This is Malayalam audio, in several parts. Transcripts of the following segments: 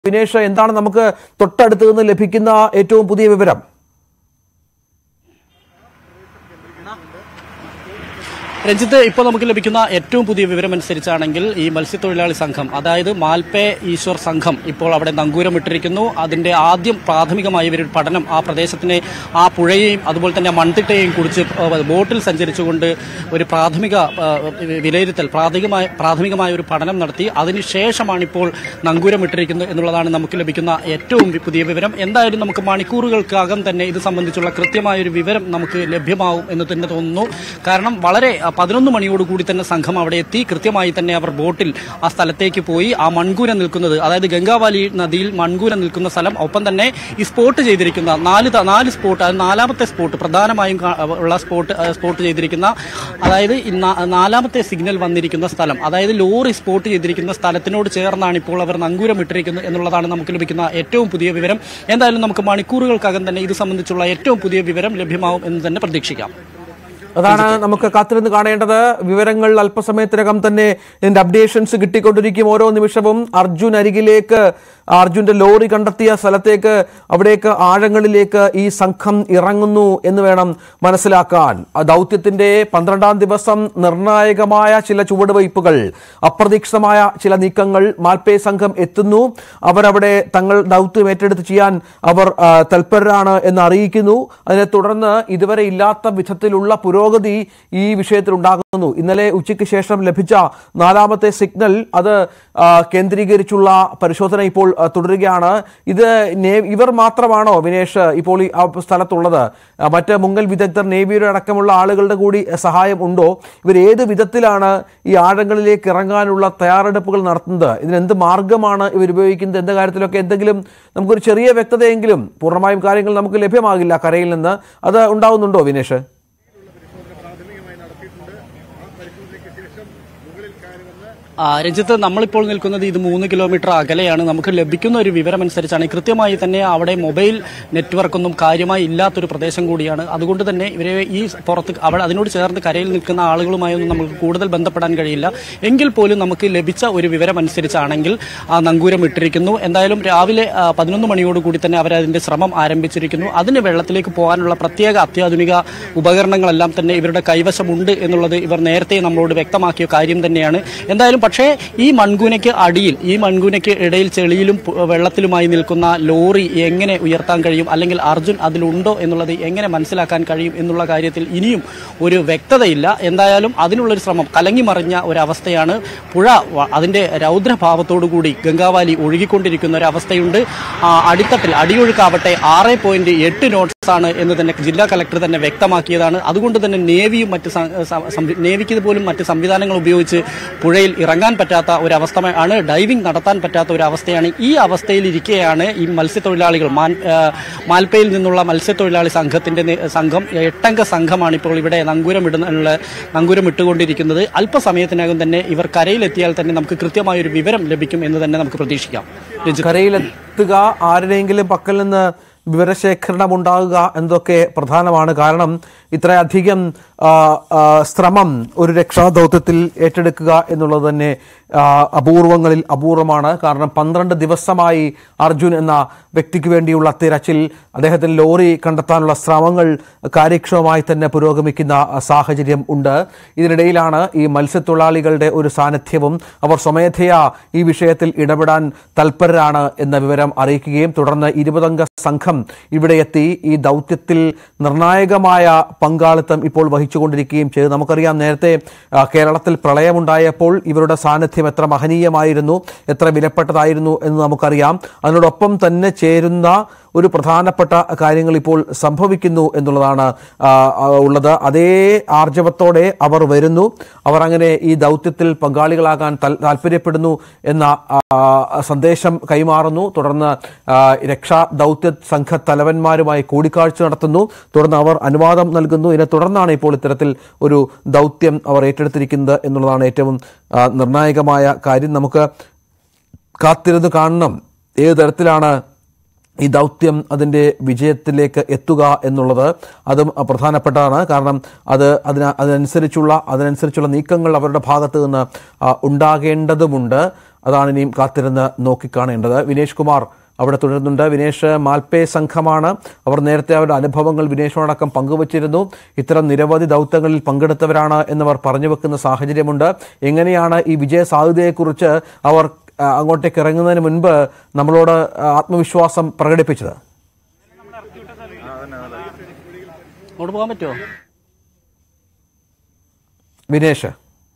വിനേഷ് എന്താണ് നമുക്ക് തൊട്ടടുത്ത് നിന്ന് ലഭിക്കുന്ന ഏറ്റവും പുതിയ വിവരം രഞ്ജിത്ത് ഇപ്പോൾ നമുക്ക് ലഭിക്കുന്ന ഏറ്റവും പുതിയ വിവരം അനുസരിച്ചാണെങ്കിൽ ഈ മത്സ്യത്തൊഴിലാളി സംഘം അതായത് മാൽപേ ഈശ്വർ സംഘം ഇപ്പോൾ അവിടെ നങ്കൂരമിട്ടിരിക്കുന്നു അതിന്റെ ആദ്യം പ്രാഥമികമായ ഒരു പഠനം ആ പ്രദേശത്തിനെ ആ പുഴയെയും അതുപോലെ തന്നെ മൺതിട്ടയെയും കുറിച്ച് ബോട്ടിൽ സഞ്ചരിച്ചുകൊണ്ട് ഒരു പ്രാഥമിക ആ, വിലയിരുത്തൽ പ്രാഥമികമായ പ്രാഥമികമായ ഒരു പഠനം നടത്തി അതിനുശേഷമാണ് ഇപ്പോൾ നങ്കൂരമിട്ടിരിക്കുന്നത് എന്നുള്ളതാണ് നമുക്ക് ലഭിക്കുന്ന ഏറ്റവും പുതിയ വിവരം എന്തായാലും നമുക്ക് മണിക്കൂറുകൾക്കകം തന്നെ ഇത് സംബന്ധിച്ചുള്ള കൃത്യമായ ഒരു വിവരം നമുക്ക് ലഭ്യമാവും എന്ന് തന്നെ തോന്നുന്നു കാരണം വളരെ ആ, പതിനൊന്ന് മണിയോടുകൂടി തന്നെ സംഘം അവിടെ എത്തി കൃത്യമായി തന്നെ അവർ ബോട്ടിൽ ആ സ്ഥലത്തേക്ക് പോയി ആ മൺകൂര നിൽക്കുന്നത് അതായത് ഗംഗാവാലി നദിയിൽ മൺകൂര നിൽക്കുന്ന സ്ഥലം ഒപ്പം തന്നെ ഈ സ്പോട്ട് ചെയ്തിരിക്കുന്ന നാല് ത- നാല് സ്പോട്ട് അത് നാലാമത്തെ സ്പോട്ട് പ്രധാനമായും കാ- ഉള്ള സ്പോട്ട് ആ, സ്പോട്ട് ചെയ്തിരിക്കുന്ന അതായത് ഈ നാ- നാലാമത്തെ സിഗ്നൽ വന്നിരിക്കുന്ന സ്ഥലം അതായത് ലോറി സ്പോട്ട് ചെയ്തിരിക്കുന്ന സ്ഥലത്തിനോട് ചേർന്നാണ് ഇപ്പോൾ അവർ നങ്കൂരം ഇട്ടിരിക്കുന്നത് എന്നുള്ളതാണ് നമുക്ക് ലഭിക്കുന്ന ഏറ്റവും പുതിയ വിവരം എന്തായാലും നമുക്ക് മണിക്കൂറുകൾക്കകം തന്നെ ഇത് സംബന്ധിച്ചുള്ള ഏറ്റവും പുതിയ വിവരം ലഭ്യമാവും എന്ന് തന്നെ പ്രതീക്ഷിക്കാം അതാണ് നമുക്ക് കാത്തിരുന്ന് കാണേണ്ടത് വിവരങ്ങൾ അല്പസമയത്തിനകം തന്നെ ഇതിന്റെ അപ്ഡേഷൻസ് കിട്ടിക്കൊണ്ടിരിക്കും ഓരോ നിമിഷവും അർജുൻ അരികിലേക്ക് അർജുന്റെ ലോറി കണ്ടെത്തിയ സ്ഥലത്തേക്ക് അവിടേക്ക് ആഴങ്ങളിലേക്ക് ഈ സംഘം ഇറങ്ങുന്നു എന്ന് വേണം മനസ്സിലാക്കാൻ ആ ദൗത്യത്തിന്റെ പന്ത്രണ്ടാം ദിവസം നിർണായകമായ ചില ചുവടുവയ്പ്പുകൾ അപ്രതീക്ഷിതമായ ചില നീക്കങ്ങൾ മാൽപേ സംഘം എത്തുന്നു അവരവിടെ തങ്ങൾ ദൗത്യം ഏറ്റെടുത്ത് ചെയ്യാൻ അവർ ആ, തൽപരരാണ് എന്ന് അറിയിക്കുന്നു അതിനെ തുടർന്ന് ഇതുവരെ ഇല്ലാത്ത വിധത്തിലുള്ള പുരോഗതി ഈ വിഷയത്തിൽ ഉണ്ടാകുന്നു ഇന്നലെ ഉച്ചയ്ക്ക് ശേഷം ലഭിച്ച നാലാമത്തെ സിഗ്നൽ അത് ആ, കേന്ദ്രീകരിച്ചുള്ള പരിശോധന ഇപ്പോൾ ആ, തുടരുകയാണ് ഇത് നേ- ഇവർ മാത്രമാണോ വിനേഷ് ഇപ്പോൾ ഈ ആ സ്ഥലത്തുള്ളത് ആ, മറ്റ് മുങ്ങൽ വിദഗ്ധർ നേവിയുടെ അടക്കമുള്ള ആളുകളുടെ കൂടി സഹായം ഉണ്ടോ ഇവർ ഏത് വിധത്തിലാണ് ഈ ആഴങ്ങളിലേക്ക് ഇറങ്ങാനുള്ള തയ്യാറെടുപ്പുകൾ നടത്തുന്നത് ഇതിന് എന്ത് മാർഗമാണ് ഇവർ ഉപയോഗിക്കുന്നത് എന്ന കാര്യത്തിലൊക്കെ എന്തെങ്കിലും നമുക്കൊരു ചെറിയ വ്യക്തതയെങ്കിലും പൂർണ്ണമായും കാര്യങ്ങൾ നമുക്ക് ലഭ്യമാകില്ല കരയിൽ നിന്ന് അത് ഉണ്ടാവുന്നുണ്ടോ വിനേഷ് ആ, രഞ്ജിത്ത് നമ്മളിപ്പോൾ നിൽക്കുന്നത് ഇത് മൂന്ന് കിലോമീറ്റർ അകലെയാണ് നമുക്ക് ലഭിക്കുന്ന ഒരു വിവരം അനുസരിച്ചാണ് കൃത്യമായി തന്നെ അവിടെ മൊബൈൽ നെറ്റ്വർക്ക് ഒന്നും കാര്യമായി ഇല്ലാത്തൊരു പ്രദേശം കൂടിയാണ് അതുകൊണ്ട് തന്നെ ഇവരെ ഈ പുറത്ത് അവിടെ അതിനോട് ചേർന്ന് കരയിൽ നിൽക്കുന്ന ആളുകളുമായൊന്നും നമുക്ക് കൂടുതൽ ബന്ധപ്പെടാൻ കഴിയില്ല എങ്കിൽ പോലും നമുക്ക് ലഭിച്ച ഒരു വിവരം അനുസരിച്ചാണെങ്കിൽ ആ നങ്കൂരം ഇട്ടിരിക്കുന്നു എന്തായാലും രാവിലെ ആ, പതിനൊന്ന് മണിയോടുകൂടി തന്നെ അവർ അതിന്റെ ശ്രമം ആരംഭിച്ചിരിക്കുന്നു അതിന് വെള്ളത്തിലേക്ക് പോകാനുള്ള പ്രത്യേക അത്യാധുനിക ഉപകരണങ്ങളെല്ലാം തന്നെ ഇവരുടെ കൈവശമുണ്ട് എന്നുള്ളത് ഇവർ നേരത്തെ നമ്മളോട് വ്യക്തമാക്കിയ കാര്യം തന്നെയാണ് എന്തായാലും പക്ഷേ ഈ മൺകൂനയ്ക്ക് അടിയിൽ ഈ മൺകൂനയ്ക്ക് ഇടയിൽ ചെളിയിലും പു- വെള്ളത്തിലുമായി നിൽക്കുന്ന ലോറി എങ്ങനെ ഉയർത്താൻ കഴിയും അല്ലെങ്കിൽ അർജുൻ അതിലുണ്ടോ എന്നുള്ളത് എങ്ങനെ മനസ്സിലാക്കാൻ കഴിയും എന്നുള്ള കാര്യത്തിൽ ഇനിയും ഒരു വ്യക്തതയില്ല എന്തായാലും അതിനുള്ളൊരു ശ്രമം കലങ്ങി മറിഞ്ഞ ഒരവസ്ഥയാണ് പുഴ വ- അതിന്റെ രൗദ്രഭാവത്തോടുകൂടി ഗംഗാവാലി ഒഴുകിക്കൊണ്ടിരിക്കുന്ന ഒരു അവസ്ഥയുണ്ട് ആ, അടിത്തട്ടിൽ അടിയൊഴുക്കാവട്ടെ ആറ് പോയിന്റ് എട്ട് നോട്ട്സ് ആണ് എന്ന് തന്നെ ജില്ലാ കളക്ടർ തന്നെ വ്യക്തമാക്കിയതാണ് അതുകൊണ്ട് തന്നെ നേവിയും മറ്റ് സം- സം- സംവി- നേവിക്ക് പോലും മറ്റ് സംവിധാനങ്ങൾ ഉപയോഗിച്ച് പുഴയിൽ ഇറങ്ങാൻ പറ്റാത്ത ഒരു അവസ്ഥ ആണ് ഡൈവിംഗ് നടത്താൻ പറ്റാത്ത ഒരു അവസ്ഥയാണ് ഈ അവസ്ഥയിലിരിക്കെയാണ് ഈ മത്സ്യത്തൊഴിലാളികൾ മാൻ ആ, മാൽപ്പയിൽ നിന്നുള്ള മത്സ്യത്തൊഴിലാളി സംഘത്തിന്റെ നേ- സംഘം എട്ടംഗ സംഘമാണ് ഇപ്പോൾ ഇവിടെ നങ്കൂരം ഇടുന്ന നങ്കൂരം ഇട്ടുകൊണ്ടിരിക്കുന്നത് അല്പസമയത്തിനകം തന്നെ ഇവർ കരയിലെത്തിയാൽ തന്നെ നമുക്ക് കൃത്യമായ ഒരു വിവരം ലഭിക്കും എന്ന് തന്നെ നമുക്ക് പ്രതീക്ഷിക്കാം രഞ്ജിത്ത്. കരയിലെത്തുക ആരുടെയെങ്കിലും പക്കൽ നിന്ന് വിവരശേഖരണം ഉണ്ടാകുക എന്നതൊക്കെ പ്രധാനമാണ് കാരണം ഇത്രയധികം ആ, ആ, ശ്രമം ഒരു രക്ഷാദൗത്യത്തിൽ ഏറ്റെടുക്കുക എന്നുള്ളത് തന്നെ ആ, അപൂർവങ്ങളിൽ അപൂർവമാണ് കാരണം പന്ത്രണ്ട് ദിവസമായി അർജുൻ എന്ന വ്യക്തിക്ക് വേണ്ടിയുള്ള തിരച്ചിൽ അദ്ദേഹത്തിന് ലോറി കണ്ടെത്താനുള്ള ശ്രമങ്ങൾ കാര്യക്ഷമമായി തന്നെ പുരോഗമിക്കുന്ന സാഹചര്യം ഉണ്ട് ഇതിനിടയിലാണ് ഈ മത്സ്യത്തൊഴിലാളികളുടെ ഒരു സാന്നിധ്യവും അവർ സ്വമേധയാ ഈ വിഷയത്തിൽ ഇടപെടാൻ തൽപരരാണ് എന്ന വിവരം അറിയിക്കുകയും തുടർന്ന് ഇരുപതംഗ സംഘം ഇവിടെ എത്തി ഈ ദൗത്യത്തിൽ നിർണായകമായ പങ്കാളിത്തം ഇപ്പോൾ വഹിച്ചുകൊണ്ടിരിക്കുകയും ചെയ്തു നമുക്കറിയാം നേരത്തെ ആ, കേരളത്തിൽ പ്രളയമുണ്ടായപ്പോൾ ഇവരുടെ സാന്നിധ്യം എത്ര മഹനീയമായിരുന്നു എത്ര വിലപ്പെട്ടതായിരുന്നു എന്ന് നമുക്കറിയാം അതിനോടൊപ്പം തന്നെ ചേരുന്ന ഒരു പ്രധാനപ്പെട്ട കാര്യങ്ങൾ ഇപ്പോൾ സംഭവിക്കുന്നു എന്നുള്ളതാണ് ആ, ആ, ഉള്ളത് അതേ ആർജവത്തോടെ അവർ വരുന്നു അവർ അങ്ങനെ ഈ ദൗത്യത്തിൽ പങ്കാളികളാകാൻ താൽ- താല്പര്യപ്പെടുന്നു എന്ന ആ, സന്ദേശം കൈമാറുന്നു തുടർന്ന് ആ, രക്ഷാ ദൗത്യ സംഘ തലവന്മാരുമായി കൂടിക്കാഴ്ച നടത്തുന്നു തുടർന്ന് അവർ അനുവാദം നൽകുന്നു ഇതിനെ തുടർന്നാണ് ഇപ്പോൾ ഇത്തരത്തിൽ ഒരു ദൗത്യം അവർ ഏറ്റെടുത്തിരിക്കുന്നത് എന്നുള്ളതാണ് ഏറ്റവും ആ, നിർണായകമായ കാര്യം നമുക്ക് കാത്തിരുന്ന് കാണണം ഏത് തരത്തിലാണ് ഈ ദൗത്യം അതിൻ്റെ വിജയത്തിലേക്ക് എത്തുക എന്നുള്ളത് അതും പ്രധാനപ്പെട്ടതാണ് കാരണം അത് അതിന് അതിനനുസരിച്ചുള്ള അതിനനുസരിച്ചുള്ള നീക്കങ്ങൾ അവരുടെ ഭാഗത്ത് നിന്ന് ആ, ഉണ്ടാകേണ്ടതുമുണ്ട് അതാണ് ഇനിയും കാത്തിരുന്ന് നോക്കിക്കാണേണ്ടത് വിനേഷ് കുമാർ അവിടെ തുടരുന്നുണ്ട് വിനേഷ് മാൽപേ സംഘമാണ് അവർ നേരത്തെ അവരുടെ അനുഭവങ്ങൾ വിനേഷിനോടക്കം പങ്കുവച്ചിരുന്നു ഇത്തരം നിരവധി ദൗത്യങ്ങളിൽ പങ്കെടുത്തവരാണ് എന്നവർ പറഞ്ഞു വെക്കുന്ന സാഹചര്യമുണ്ട് എങ്ങനെയാണ് ഈ വിജയ സാധ്യതയെക്കുറിച്ച് അവർ ആ, അങ്ങോട്ടേക്ക് ഇറങ്ങുന്നതിന് മുൻപ് നമ്മളോട് ആ, ആത്മവിശ്വാസം പ്രകടിപ്പിച്ചത് അങ്ങോട്ട് പോകാൻ പറ്റുമോ വിനേഷ്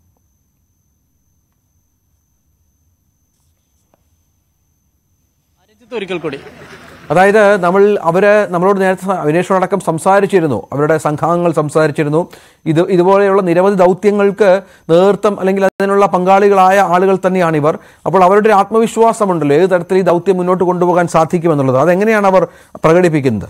രഞ്ജിത്ത് ഒരിക്കൽ കൂടി അതായത് നമ്മൾ അവര് നമ്മളോട് നേരത്തെ സ- വിനേഷിനോടക്കം സംസാരിച്ചിരുന്നു അവരുടെ സംഘാംഗങ്ങൾ സംസാരിച്ചിരുന്നു ഇത് ഇതുപോലെയുള്ള നിരവധി ദൗത്യങ്ങൾക്ക് നേതൃത്വം അല്ലെങ്കിൽ അതിനുള്ള പങ്കാളികളായ ആളുകൾ തന്നെയാണ് ഇവർ അപ്പോൾ അവരുടെ ഒരു ആത്മവിശ്വാസമുണ്ടല്ലോ ഏത് തരത്തിൽ ഈ ദൗത്യം മുന്നോട്ട് കൊണ്ടുപോകാൻ സാധിക്കുമെന്നുള്ളത് അതെങ്ങനെയാണ് അവർ പ്രകടിപ്പിക്കുന്നത്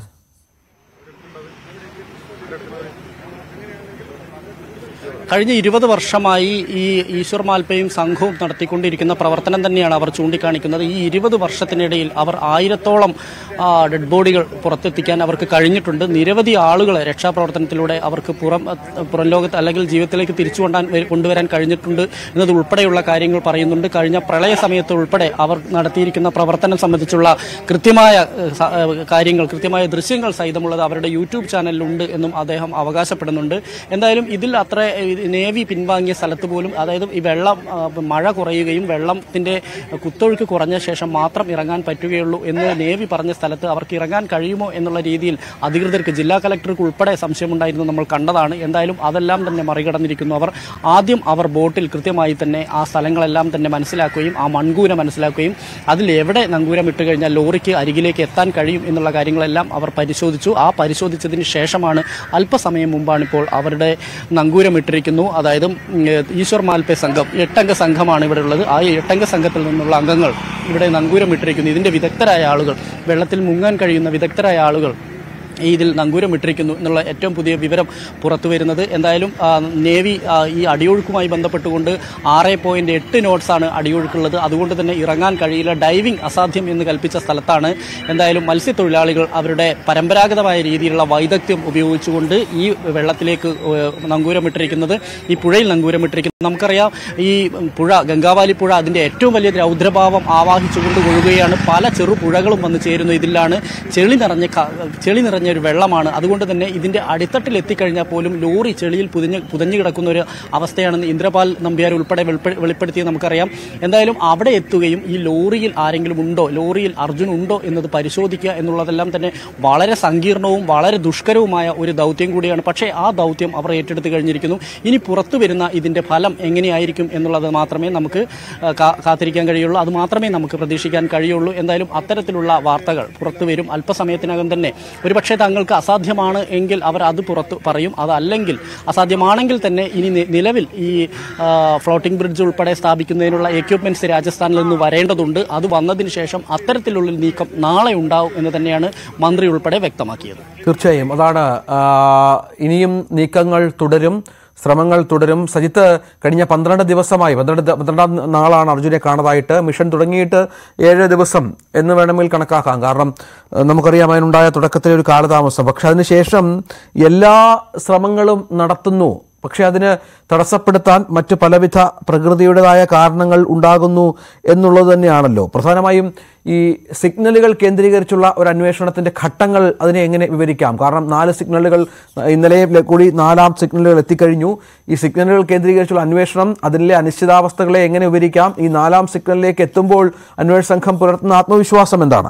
കഴിഞ്ഞ ഇരുപത് വർഷമായി ഈ ഈശ്വർ മാൽപ്പയും സംഘവും നടത്തിക്കൊണ്ടിരിക്കുന്ന പ്രവർത്തനം തന്നെയാണ് അവർ ചൂണ്ടിക്കാണിക്കുന്നത് ഈ ഇരുപത് വർഷത്തിനിടയിൽ അവർ ആയിരത്തോളം ആ, ഡെഡ് ബോഡികൾ പുറത്തെത്തിക്കാൻ അവർക്ക് കഴിഞ്ഞിട്ടുണ്ട് നിരവധി ആളുകളെ രക്ഷാപ്രവർത്തനത്തിലൂടെ അവർക്ക് പുറം പുറം ലോകത്ത് അല്ലെങ്കിൽ ജീവിതത്തിലേക്ക് തിരിച്ചു കൊണ്ടാൻ കൊണ്ടുവരാൻ കഴിഞ്ഞിട്ടുണ്ട് എന്നത് ഉൾപ്പെടെയുള്ള കാര്യങ്ങൾ പറയുന്നുണ്ട് കഴിഞ്ഞ പ്രളയ സമയത്ത് ഉൾപ്പെടെ അവർ നടത്തിയിരിക്കുന്ന പ്രവർത്തനം സംബന്ധിച്ചുള്ള കൃത്യമായ ഏഹ്, സ- ഏഹ്, കാര്യങ്ങൾ കൃത്യമായ ദൃശ്യങ്ങൾ സഹിതമുള്ളത് അവരുടെ യൂട്യൂബ് ചാനലിലുണ്ട് എന്നും അദ്ദേഹം അവകാശപ്പെടുന്നുണ്ട് എന്തായാലും ഇതിൽ അത്ര ഏഹ്, നേവി പിൻവാങ്ങിയ സ്ഥലത്ത് പോലും അതായത് ഈ വെള്ളം ആ, മഴ കുറയുകയും വെള്ളത്തിന്റെ കുത്തൊഴുക്ക് കുറഞ്ഞ ശേഷം മാത്രം ഇറങ്ങാൻ പറ്റുകയുള്ളൂ എന്ന് നേവി പറഞ്ഞ സ്ഥലത്ത് അവർക്ക് ഇറങ്ങാൻ കഴിയുമോ എന്നുള്ള രീതിയിൽ അധികൃതർക്ക് ജില്ലാ കലക്ടർക്ക് ഉൾപ്പെടെ സംശയമുണ്ടായിരുന്നു നമ്മൾ കണ്ടതാണ് എന്തായാലും അതെല്ലാം തന്നെ മറികടന്നിരിക്കുന്നു അവർ ആദ്യം അവർ ബോട്ടിൽ കൃത്യമായി തന്നെ ആ സ്ഥലങ്ങളെല്ലാം തന്നെ മനസ്സിലാക്കുകയും ആ മൺകൂര മനസ്സിലാക്കുകയും അതിൽ എവിടെ നങ്കൂരം ഇട്ട് കഴിഞ്ഞാൽ ലോറിക്ക് അരികിലേക്ക് എത്താൻ കഴിയും എന്നുള്ള കാര്യങ്ങളെല്ലാം അവർ പരിശോധിച്ചു ആ പരിശോധിച്ചതിന് ശേഷമാണ് അല്പസമയം മുമ്പാണ് ഇപ്പോൾ അവരുടെ നങ്കൂരം ഇട്ടിരിക്കുന്നു അതായത് ഉം, ഈശ്വർ മാൽപേ സംഘം എട്ടംഗ സംഘമാണ് ഇവിടെ ഉള്ളത് ആ എട്ടംഗ സംഘത്തിൽ നിന്നുള്ള അംഗങ്ങൾ ഇവിടെ നങ്കൂരം ഇട്ടിരിക്കുന്നു ഇതിന്റെ വിദഗ്ധരായ ആളുകൾ വെള്ളത്തിൽ മുങ്ങാൻ കഴിയുന്ന വിദഗ്ധരായ ആളുകൾ ഈ ഇതിൽ നങ്കൂരം ഇട്ടിരിക്കുന്നു എന്നുള്ള ഏറ്റവും പുതിയ വിവരം പുറത്തു വരുന്നത് എന്തായാലും ആ, നേവി ആ, ഈ അടിയൊഴുക്കുമായി ബന്ധപ്പെട്ടുകൊണ്ട് ആറ് പോയിന്റ് എട്ട് നോട്ട്സാണ് അടിയൊഴുക്കുള്ളത് അതുകൊണ്ട് തന്നെ ഇറങ്ങാൻ കഴിയില്ല ഡൈവിംഗ് അസാധ്യം എന്ന് കൽപ്പിച്ച സ്ഥലത്താണ് എന്തായാലും മത്സ്യത്തൊഴിലാളികൾ അവരുടെ പരമ്പരാഗതമായ രീതിയിലുള്ള വൈദഗ്ധ്യം ഉപയോഗിച്ചുകൊണ്ട് ഈ വെള്ളത്തിലേക്ക് ഏഹ്, നങ്കൂരം ഇട്ടിരിക്കുന്നത് ഈ പുഴയിൽ നങ്കൂരം ഇട്ടിരിക്കുന്നത് നമുക്കറിയാം ഈ പുഴ ഗംഗാവാലി പുഴ അതിന്റെ ഏറ്റവും വലിയ രൗദ്രഭാവം ആവാഹിച്ചുകൊണ്ട് ഒഴുകുകയാണ് പല ചെറു പുഴകളും വന്ന് ചേരുന്നു ഇതിലാണ് ചെളി നിറഞ്ഞ ക- ചെളി നിറഞ്ഞ ഒരു വെള്ളമാണ് അതുകൊണ്ട് തന്നെ ഇതിന്റെ അടിത്തട്ടിൽ എത്തിക്കഴിഞ്ഞാൽ പോലും ലോറി ചെളിയിൽ പുതിഞ്ഞ് പുതഞ്ഞു കിടക്കുന്ന ഒരു അവസ്ഥയാണെന്ന് ഇന്ദ്രപാൽ നമ്പ്യാർ ഉൾപ്പെടെ വെളിപ്പെ- വെളിപ്പെടുത്തിയത് നമുക്കറിയാം എന്തായാലും അവിടെ എത്തുകയും ഈ ലോറിയിൽ ആരെങ്കിലും ഉണ്ടോ ലോറിയിൽ അർജുൻ ഉണ്ടോ എന്നത് പരിശോധിക്കുക എന്നുള്ളതെല്ലാം തന്നെ വളരെ സങ്കീർണവും വളരെ ദുഷ്കരവുമായ ഒരു ദൗത്യം കൂടിയാണ് പക്ഷേ ആ ദൗത്യം അവർ ഏറ്റെടുത്ത് കഴിഞ്ഞിരിക്കുന്നു ഇനി പുറത്തു വരുന്ന ഇതിന്റെ ഫലം എങ്ങനെയായിരിക്കും എന്നുള്ളത് മാത്രമേ നമുക്ക് ആ, കാ- കാത്തിരിക്കാൻ കഴിയുള്ളൂ അത് മാത്രമേ നമുക്ക് പ്രതീക്ഷിക്കാൻ കഴിയുള്ളൂ എന്തായാലും അത്തരത്തിലുള്ള വാർത്തകൾ പുറത്തു വരും അല്പസമയത്തിനകം തന്നെ ഒരുപക്ഷെ തങ്ങൾക്ക് അസാധ്യമാണ് എങ്കിൽ അവർ അത് പുറത്ത് പറയും അതല്ലെങ്കിൽ അസാധ്യമാണെങ്കിൽ തന്നെ ഇനി നി- നിലവിൽ ഈ ആ, ഫ്ലോട്ടിംഗ് ബ്രിഡ്ജ് ഉൾപ്പെടെ സ്ഥാപിക്കുന്നതിനുള്ള എക്യുപ്മെന്റ്സ് രാജസ്ഥാനിൽ നിന്ന് വരേണ്ടതുണ്ട് അത് വന്നതിന് ശേഷം അത്തരത്തിലുള്ള നീക്കം നാളെ ഉണ്ടാവും എന്ന് തന്നെയാണ് മന്ത്രി ഉൾപ്പെടെ വ്യക്തമാക്കിയത് തീർച്ചയായും അതാണ് ആ, ഇനിയും നീക്കങ്ങൾ തുടരും ശ്രമങ്ങൾ തുടരും സജിത്ത് കഴിഞ്ഞ പന്ത്രണ്ട് ദിവസമായി പന്ത്രണ്ട് ദ- പന്ത്രണ്ടാം നാളാണ് അർജുനെ കാണാതായിട്ട് മിഷൻ തുടങ്ങിയിട്ട് ഏഴ് ദിവസം എന്ന് വേണമെങ്കിൽ കണക്കാക്കാം കാരണം ഏഹ്, നമുക്കറിയാം അതിനുണ്ടായ തുടക്കത്തിലെ ഒരു കാലതാമസം പക്ഷെ അതിനുശേഷം എല്ലാ ശ്രമങ്ങളും നടത്തുന്നു പക്ഷെ അതിന് തടസ്സപ്പെടുത്താൻ മറ്റ് പലവിധ പ്രകൃതിയുടേതായ കാരണങ്ങൾ ഉണ്ടാകുന്നു എന്നുള്ളത് തന്നെയാണല്ലോ പ്രധാനമായും ഈ സിഗ്നലുകൾ കേന്ദ്രീകരിച്ചുള്ള ഒരു അന്വേഷണത്തിന്റെ ഘട്ടങ്ങൾ അതിനെ എങ്ങനെ വിവരിക്കാം കാരണം നാല് സിഗ്നലുകൾ ഇന്നലെ കൂടി നാലാം സിഗ്നലുകൾ എത്തിക്കഴിഞ്ഞു ഈ സിഗ്നലുകൾ കേന്ദ്രീകരിച്ചുള്ള അന്വേഷണം അതിലെ അനിശ്ചിതാവസ്ഥകളെ എങ്ങനെ വിവരിക്കാം ഈ നാലാം സിഗ്നലിലേക്ക് എത്തുമ്പോൾ അന്വേഷണ സംഘം പുലർത്തുന്ന ആത്മവിശ്വാസം എന്താണ്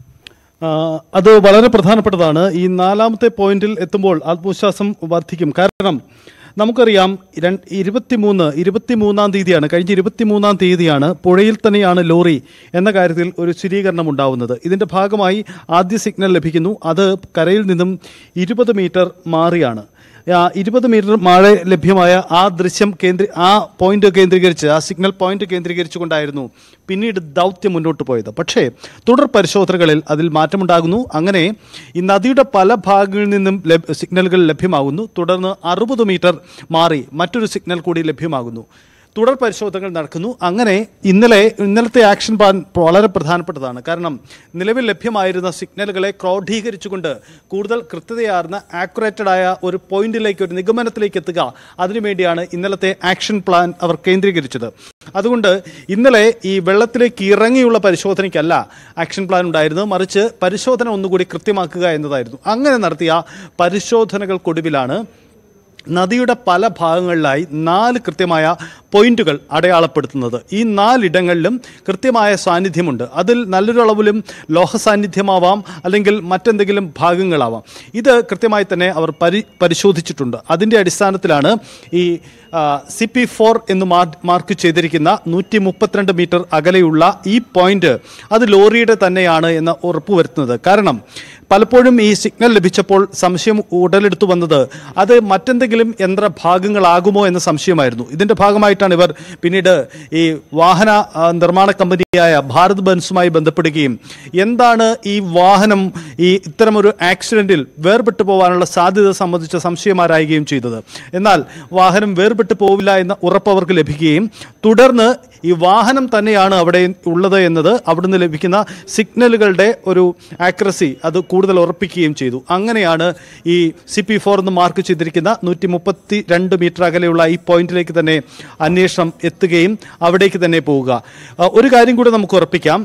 ആ, അത് വളരെ പ്രധാനപ്പെട്ടതാണ് ഈ നാലാമത്തെ പോയിന്റിൽ എത്തുമ്പോൾ ആത്മവിശ്വാസം വർദ്ധിക്കും കാരണം നമുക്കറിയാം രണ്ട് ഇരുപത്തിമൂന്ന് ഇരുപത്തിമൂന്നാം തീയതിയാണ് കഴിഞ്ഞ ഇരുപത്തിമൂന്നാം തീയതിയാണ് പുഴയിൽ തന്നെയാണ് ലോറി എന്ന കാര്യത്തിൽ ഒരു സ്ഥിരീകരണം ഉണ്ടാവുന്നത് ഇതിൻ്റെ ഭാഗമായി ആദ്യ സിഗ്നൽ ലഭിക്കുന്നു അത് കരയിൽ നിന്നും ഇരുപത് മീറ്റർ മാറിയാണ് ആ, ഇരുപത് മീറ്റർ മഴ ലഭ്യമായ ആ ദൃശ്യം കേന്ദ്രീ ആ പോയിന്റ് കേന്ദ്രീകരിച്ച് ആ സിഗ്നൽ പോയിന്റ് കേന്ദ്രീകരിച്ചുകൊണ്ടായിരുന്നു പിന്നീട് ദൗത്യം മുന്നോട്ട് പോയത് പക്ഷേ തുടർ പരിശോധനകളിൽ അതിൽ മാറ്റമുണ്ടാകുന്നു അങ്ങനെ ഈ നദിയുടെ പല ഭാഗങ്ങളിൽ നിന്നും ലഭ്- സിഗ്നലുകൾ ലഭ്യമാകുന്നു തുടർന്ന് അറുപത് മീറ്റർ മാറി മറ്റൊരു സിഗ്നൽ കൂടി ലഭ്യമാകുന്നു തുടർ പരിശോധനകൾ നടക്കുന്നു അങ്ങനെ ഇന്നലെ ഇന്നലത്തെ ആക്ഷൻ പ്ലാൻ വളരെ പ്രധാനപ്പെട്ടതാണ് കാരണം നിലവിൽ ലഭ്യമായിരുന്ന സിഗ്നലുകളെ ക്രോഡീകരിച്ചുകൊണ്ട് കൂടുതൽ കൃത്യതയാർന്ന ആക്യുറേറ്റഡ് ആയ ഒരു പോയിന്റിലേക്ക് ഒരു നിഗമനത്തിലേക്ക് എത്തുക അതിനുവേണ്ടിയാണ് ഇന്നലത്തെ ആക്ഷൻ പ്ലാൻ അവർ കേന്ദ്രീകരിച്ചത് അതുകൊണ്ട് ഇന്നലെ ഈ വെള്ളത്തിലേക്ക് ഇറങ്ങിയുള്ള പരിശോധനയ്ക്കല്ല ആക്ഷൻ പ്ലാൻ ഉണ്ടായിരുന്നത് മറിച്ച് പരിശോധന ഒന്നുകൂടി കൃത്യമാക്കുക എന്നതായിരുന്നു അങ്ങനെ നടത്തിയ പരിശോധനകൾക്കൊടുവിലാണ് നദിയുടെ പല ഭാഗങ്ങളിലായി നാല് കൃത്യമായ പോയിന്റുകൾ അടയാളപ്പെടുത്തുന്നത് ഈ നാലിടങ്ങളിലും കൃത്യമായ സാന്നിധ്യമുണ്ട് അതിൽ നല്ലൊരു അളവിലും ലോഹ സാന്നിധ്യമാവാം അല്ലെങ്കിൽ മറ്റെന്തെങ്കിലും ഭാഗങ്ങളാവാം ഇത് കൃത്യമായി തന്നെ അവർ പരി പരിശോധിച്ചിട്ടുണ്ട് അതിൻ്റെ അടിസ്ഥാനത്തിലാണ് ഈ സി പി ഫോർ എന്ന് മാർ- മാർക്ക് ചെയ്തിരിക്കുന്ന നൂറ്റി മുപ്പത്തിരണ്ട് മീറ്റർ അകലെയുള്ള ഈ പോയിന്റ് അത് ലോറിയുടെ തന്നെയാണ് എന്ന് ഉറപ്പുവരുത്തുന്നത് കാരണം പലപ്പോഴും ഈ സിഗ്നൽ ലഭിച്ചപ്പോൾ സംശയം ഉടലെടുത്തു വന്നത് അത് മറ്റെന്തെങ്കിലും യന്ത്രഭാഗങ്ങളാകുമോ എന്ന സംശയമായിരുന്നു ഇതിന്റെ ഭാഗമായിട്ടാണ് ഇവർ പിന്നീട് ഈ വാഹന ആ, നിർമ്മാണ കമ്പനിയായ ഭാരത് ബൻസുമായി ബന്ധപ്പെടുകയും എന്താണ് ഈ വാഹനം ഈ ഇത്തരമൊരു ആക്സിഡന്റിൽ വേർപെട്ടു പോകാനുള്ള സാധ്യത സംബന്ധിച്ച സംശയമാരായുകയും ചെയ്തത് എന്നാൽ വാഹനം വേർപെട്ടു പോവില്ല എന്ന ഉറപ്പ് അവർക്ക് ലഭിക്കുകയും തുടർന്ന് ഈ വാഹനം തന്നെയാണ് അവിടെ ഉള്ളത് എന്നത് അവിടുന്ന് ലഭിക്കുന്ന സിഗ്നലുകളുടെ ഒരു ആക്യുറസി അത് കൂടുതൽ ഉറപ്പിക്കുകയും ചെയ്തു അങ്ങനെയാണ് ഈ സി പി ഫോർ എന്ന് മാർക്ക് ചെയ്തിരിക്കുന്ന നൂറ്റി മുപ്പത്തി രണ്ട് മീറ്റർ അകലെയുള്ള ഈ പോയിന്റിലേക്ക് തന്നെ അന്വേഷണം എത്തുകയും അവിടേക്ക് തന്നെ പോവുക ആ, ഒരു കാര്യം കൂടി നമുക്ക് ഉറപ്പിക്കാം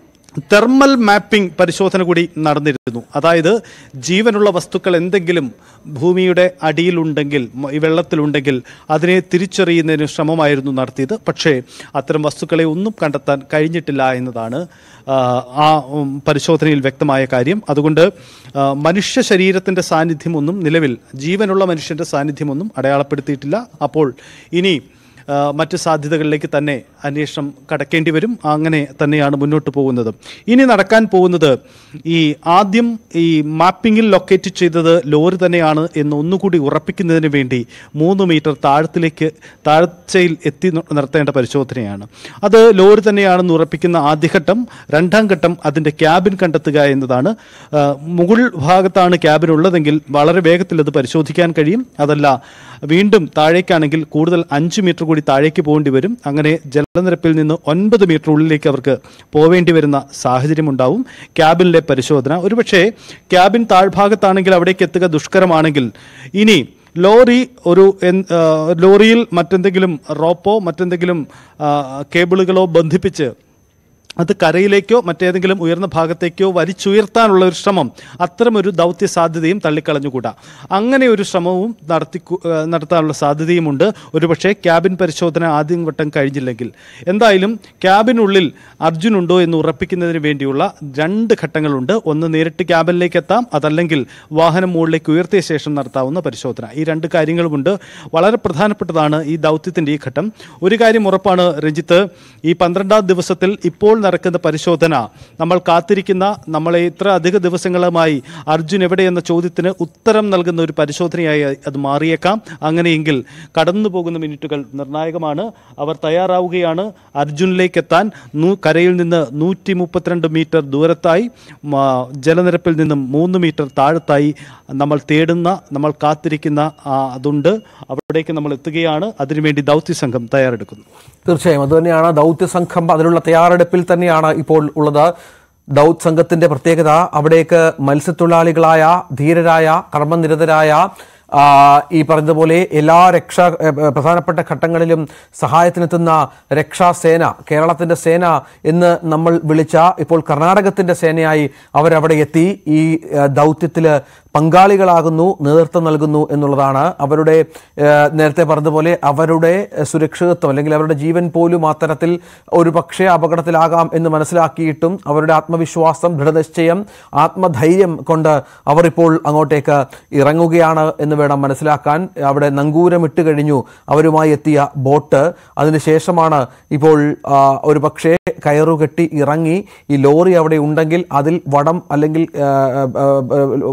തെർമൽ മാപ്പിംഗ് പരിശോധന കൂടി നടന്നിരുന്നു അതായത് ജീവനുള്ള വസ്തുക്കൾ എന്തെങ്കിലും ഭൂമിയുടെ അടിയിലുണ്ടെങ്കിൽ മ- ഈ വെള്ളത്തിലുണ്ടെങ്കിൽ അതിനെ തിരിച്ചറിയുന്നതിന് ശ്രമമായിരുന്നു നടത്തിയത് പക്ഷേ അത്തരം വസ്തുക്കളെ ഒന്നും കണ്ടെത്താൻ കഴിഞ്ഞിട്ടില്ല എന്നതാണ് ആ, ആ ഉം, പരിശോധനയിൽ വ്യക്തമായ കാര്യം അതുകൊണ്ട് ആ, മനുഷ്യ ശരീരത്തിൻ്റെ സാന്നിധ്യമൊന്നും നിലവിൽ ജീവനുള്ള മനുഷ്യൻ്റെ സാന്നിധ്യമൊന്നും അടയാളപ്പെടുത്തിയിട്ടില്ല അപ്പോൾ ഇനി ആ, മറ്റ് സാധ്യതകളിലേക്ക് തന്നെ അന്വേഷണം കടക്കേണ്ടി വരും അങ്ങനെ തന്നെയാണ് മുന്നോട്ട് പോകുന്നത് ഇനി നടക്കാൻ പോകുന്നത് ഈ ആദ്യം ഈ മാപ്പിങ്ങിൽ ലൊക്കേറ്റ് ചെയ്തത് ലോറി തന്നെയാണ് എന്ന് ഒന്നുകൂടി ഉറപ്പിക്കുന്നതിന് വേണ്ടി മൂന്ന് മീറ്റർ താഴത്തിലേക്ക് താഴ്ചയിൽ എത്തി ന- നടത്തേണ്ട പരിശോധനയാണ് അത് ലോറി തന്നെയാണെന്ന് ഉറപ്പിക്കുന്ന ആദ്യഘട്ടം രണ്ടാം ഘട്ടം അതിൻ്റെ ക്യാബിൻ കണ്ടെത്തുക എന്നതാണ് ആ, മുകൾ ഭാഗത്താണ് ക്യാബിൻ ഉള്ളതെങ്കിൽ വളരെ വേഗത്തിൽ അത് പരിശോധിക്കാൻ കഴിയും അതല്ല വീണ്ടും താഴേക്കാണെങ്കിൽ കൂടുതൽ അഞ്ച് മീറ്റർ കൂടി താഴേക്ക് പോകേണ്ടി വരും അങ്ങനെ ജലനിരപ്പിൽ നിന്ന് ഒൻപത് മീറ്റർ ഉള്ളിലേക്ക് അവർക്ക് പോവേണ്ടി വരുന്ന സാഹചര്യം ഉണ്ടാവും ക്യാബിനിലെ പരിശോധന ഒരുപക്ഷെ ക്യാബിൻ താഴ്ഭാഗത്താണെങ്കിൽ അവിടേക്ക് എത്തുക ദുഷ്കരമാണെങ്കിൽ ഇനി ലോറി ഒരു എൻ- ആ, ലോറിയിൽ മറ്റെന്തെങ്കിലും റോപ്പോ മറ്റെന്തെങ്കിലും ആ, കേബിളുകളോ ബന്ധിപ്പിച്ച് അത് കരയിലേക്കോ മറ്റേതെങ്കിലും ഉയർന്ന ഭാഗത്തേക്കോ വലിച്ചുയർത്താനുള്ള ഒരു ശ്രമം അത്തരമൊരു ദൗത്യ സാധ്യതയും തള്ളിക്കളഞ്ഞുകൂടാ അങ്ങനെ ഒരു ശ്രമവും നടത്തി നടത്താനുള്ള സാധ്യതയുമുണ്ട് ഒരുപക്ഷെ ക്യാബിൻ പരിശോധന ആദ്യം വട്ടം കഴിഞ്ഞില്ലെങ്കിൽ എന്തായാലും ക്യാബിനുള്ളിൽ അർജുൻ ഉണ്ടോ എന്ന് ഉറപ്പിക്കുന്നതിന് വേണ്ടിയുള്ള രണ്ട് ഘട്ടങ്ങളുണ്ട് ഒന്ന് നേരിട്ട് ക്യാബിനിലേക്ക് എത്താം അതല്ലെങ്കിൽ വാഹനം മുകളിലേക്ക് ഉയർത്തിയ ശേഷം നടത്താവുന്ന പരിശോധന ഈ രണ്ട് കാര്യങ്ങളുമുണ്ട് വളരെ പ്രധാനപ്പെട്ടതാണ് ഈ ദൗത്യത്തിൻ്റെ ഈ ഘട്ടം ഒരു കാര്യം ഉറപ്പാണ് രഞ്ജിത്ത് ഈ പന്ത്രണ്ടാം ദിവസത്തിൽ ഇപ്പോൾ നടക്കുന്ന പരിശോധന നമ്മൾ കാത്തിരിക്കുന്ന നമ്മളെ ഇത്ര അധിക ദിവസങ്ങളുമായി അർജുൻ എവിടെ എന്ന ചോദ്യത്തിന് ഉത്തരം നൽകുന്ന ഒരു പരിശോധനയായി അത് മാറിയേക്കാം അങ്ങനെയെങ്കിൽ കടന്നു പോകുന്ന മിനിറ്റുകൾ നിർണായകമാണ് അവർ തയ്യാറാവുകയാണ് അർജുനിലേക്ക് എത്താൻ നൂ കരയിൽ നിന്ന് നൂറ്റി മുപ്പത്തിരണ്ട് മീറ്റർ ദൂരത്തായി മ, ജലനിരപ്പിൽ നിന്നും മൂന്ന് മീറ്റർ താഴത്തായി നമ്മൾ തേടുന്ന നമ്മൾ കാത്തിരിക്കുന്ന ആ, അതുണ്ട് അവിടേക്ക് നമ്മൾ എത്തുകയാണ് അതിനുവേണ്ടി ദൗത്യ സംഘം തയ്യാറെടുക്കുന്നു തീർച്ചയായും അതുതന്നെയാണ് ദൗത്യ സംഘം അതിനുള്ള തയ്യാറെടുപ്പിൽ തന്നെയാണ് ഇപ്പോൾ ഉള്ളത് ദൗത് സംഘത്തിന്റെ പ്രത്യേകത അവിടേക്ക് മത്സ്യത്തൊഴിലാളികളായ ധീരരായ കർമ്മനിരതരായ ആ, ഈ പറഞ്ഞതുപോലെ എല്ലാ രക്ഷാ ഏ, ഏ, പ്രധാനപ്പെട്ട ഘട്ടങ്ങളിലും സഹായത്തിനെത്തുന്ന രക്ഷാസേന കേരളത്തിന്റെ സേന എന്ന് നമ്മൾ വിളിച്ച ഇപ്പോൾ കർണാടകത്തിന്റെ സേനയായി അവരവിടെ എത്തി ഈ ഏ, ദൗത്യത്തില് പങ്കാളികളാകുന്നു നേതൃത്വം നൽകുന്നു എന്നുള്ളതാണ് അവരുടെ ഏഹ്, നേരത്തെ പറഞ്ഞതുപോലെ അവരുടെ ഏഹ്, സുരക്ഷിതത്വം അല്ലെങ്കിൽ അവരുടെ ജീവൻ പോലും ആ തരത്തിൽ ഒരു പക്ഷേ അപകടത്തിലാകാം എന്ന് മനസ്സിലാക്കിയിട്ടും അവരുടെ ആത്മവിശ്വാസം ദൃഢനിശ്ചയം ആത്മധൈര്യം കൊണ്ട് അവർ ഇപ്പോൾ അങ്ങോട്ടേക്ക് ഇറങ്ങുകയാണ് എന്ന് വേണം മനസ്സിലാക്കാൻ അവിടെ നങ്കൂരമിട്ട് കഴിഞ്ഞു അവരുമായി എത്തിയ ബോട്ട് അതിനുശേഷമാണ് ഇപ്പോൾ ആ, ഒരു പക്ഷേ കയറുകെട്ടി ഇറങ്ങി ഈ ലോറി അവിടെ ഉണ്ടെങ്കിൽ അതിൽ വടം അല്ലെങ്കിൽ ആ, ആ, ആ, വടം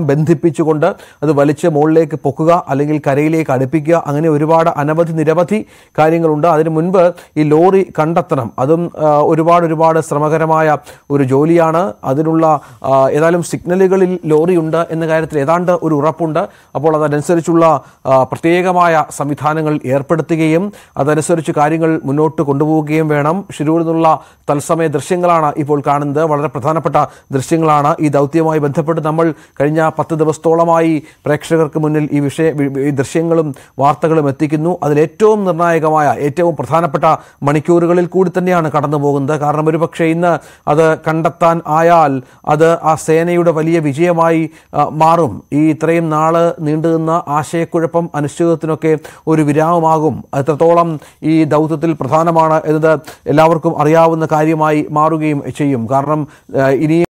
ബന്ധിപ്പിച്ചുകൊണ്ട് അത് വലിച്ച് മുകളിലേക്ക് പൊക്കുക അല്ലെങ്കിൽ കരയിലേക്ക് അടുപ്പിക്കുക അങ്ങനെ ഒരുപാട് അനവധി നിരവധി കാര്യങ്ങളുണ്ട് അതിനു മുൻപ് ഈ ലോറി കണ്ടെത്തണം അതും ആ, ഒരുപാട് ഒരുപാട് ശ്രമകരമായ ഒരു ജോലിയാണ് അതിനുള്ള ആ, ഏതായാലും സിഗ്നലുകളിൽ ലോറിയുണ്ട് എന്ന കാര്യത്തിൽ ഏതാണ്ട് ഒരു ഉറപ്പുണ്ട് അപ്പോൾ അതനുസരിച്ചുള്ള ആ, പ്രത്യേകമായ സംവിധാനങ്ങൾ ഏർപ്പെടുത്തുകയും അതനുസരിച്ച് കാര്യങ്ങൾ മുന്നോട്ട് കൊണ്ടുപോവുകയും വേണം ഷിരൂരിൽ നിന്നുള്ള തത്സമയ ദൃശ്യങ്ങളാണ് ഇപ്പോൾ കാണുന്നത് വളരെ പ്രധാനപ്പെട്ട ദൃശ്യങ്ങളാണ് ഈ ദൗത്യവുമായി ബന്ധപ്പെട്ട് നമ്മൾ കഴിഞ്ഞ പത്ത് ദിവസത്തോളമായി പ്രേക്ഷകർക്ക് മുന്നിൽ ഈ വിഷയ വി- ഈ ദൃശ്യങ്ങളും വാർത്തകളും എത്തിക്കുന്നു അതിൽ ഏറ്റവും നിർണായകമായ ഏറ്റവും പ്രധാനപ്പെട്ട മണിക്കൂറുകളിൽ കൂടി തന്നെയാണ് കടന്നു പോകുന്നത് കാരണം ഒരുപക്ഷെ ഇന്ന് അത് കണ്ടെത്താൻ ആയാൽ അത് ആ സേനയുടെ വലിയ വിജയമായി ആ, മാറും ഈ ഇത്രയും നാള് നീണ്ടുനിന്ന ആശയക്കുഴപ്പം അനിശ്ചിതത്വത്തിനൊക്കെ ഒരു വിരാമമാകും എത്രത്തോളം ഈ ദൗത്യത്തിൽ പ്രധാനമാണ് എന്നത് എല്ലാവർക്കും അറിയാവുന്ന കാര്യമായി മാറുകയും ചെയ്യും കാരണം ആ, ഇനി